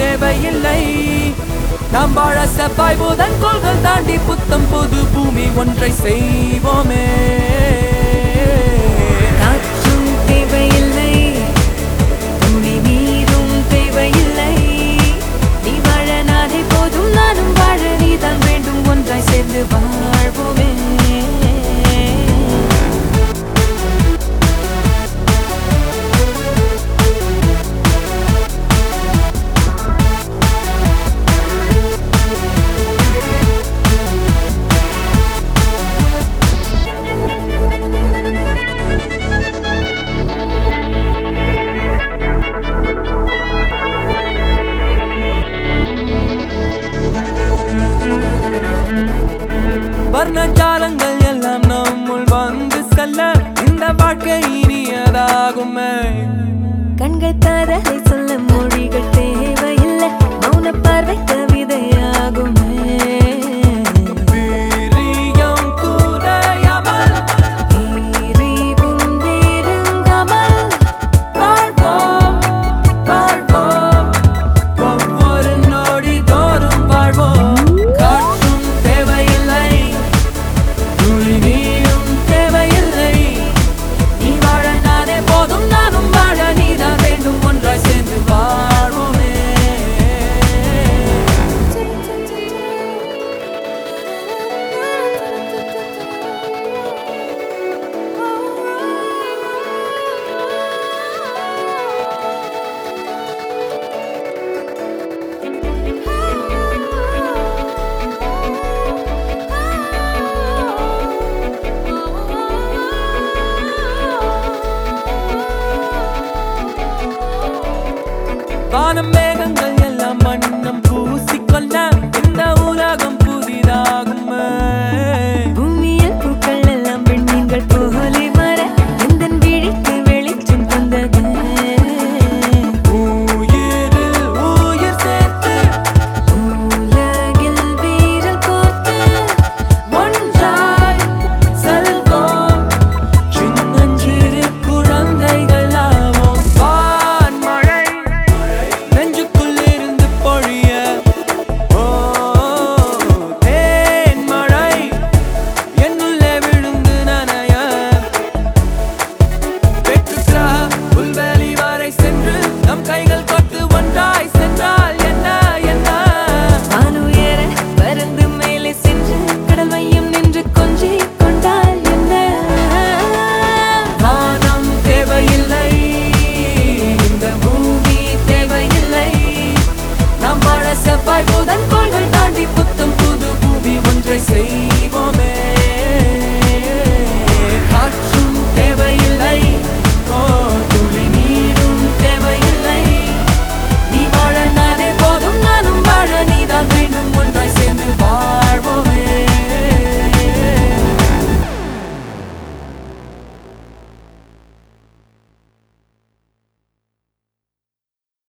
தேவையில்லை நாம் வாழ செவ்வாய் புதன் கோள்கள் தாண்டி புத்தம் புது பூமி ஒன்றை செய்வோமே காற்றும் தேவையில்லை துணி நீரும் தேவையில்லை நீ வாழ நானே போதும் நானும் வாழ நீதான் வேண்டும் ஒன்றாய் சேர்ந்து வாழ்வோமே வர்ணஜாலங்கள் எல்லாம் நம்முள் வந்து செல்ல இந்த வாழ்க்கை இனியதாகுமே கண்கள் காதலை சொல்ல மொழிகள் தேவையில்லை மௌன பார்வை கவிதையாகுமே வீரியம் குறையாமல் எரிவும் நெருங்காமல் வாழ்வோம் வாழ்வோம் ஒவ்வொரு நொடி தோறும் வாழ்வோம் காற்றும் தேவையில்லை துளி நீரும் தேவையில்லை நீ வாழ நானே போதும் நானும் வாழ நீதான் வேண்டும் ஒன்றாய் சேர்ந்து வாழ்வோமே வானம் மேகங்கள் எல்லாம் வண்ணம் பூசிக்கொள்ள இந்த உலகம் புதிதாகுமே பூமியில் பூக்கள் எல்லாம் பெண்மீன்கள் போலே வர எந்தன் விழிக்கு வெளிச்சம் தந்தது உயிரில் உயிர் சேர்த்து உலகில் வீரல் கோர்த்து ஒன்றாய் செல்வோம் சின்னஞ்சிறு குழந்தைகளாவோம் வான்மழை நெஞ்சுக்குள்ளிருந்து பொழிய ஓ தேன்மழை என்னுள்ளே விழுந்து நனைய வெற்றுற்றா புல்வெளி வரை சென்று நம் கைகள் கொத்து ஒன்றாய் சென்றால் என்ன என்ன வானுயர பறந்து மேலே சென்று கடல் மையம் நின்று கொஞ்சி கொண்டால் என்ன வானம் தேவையில்லை இந்த பூமி தேவையில்லை நாம் வாழ செவ்வாய் புதன் கோள்கள் தாண்டி புத்தம் புது பூமி ஒன்றை செய்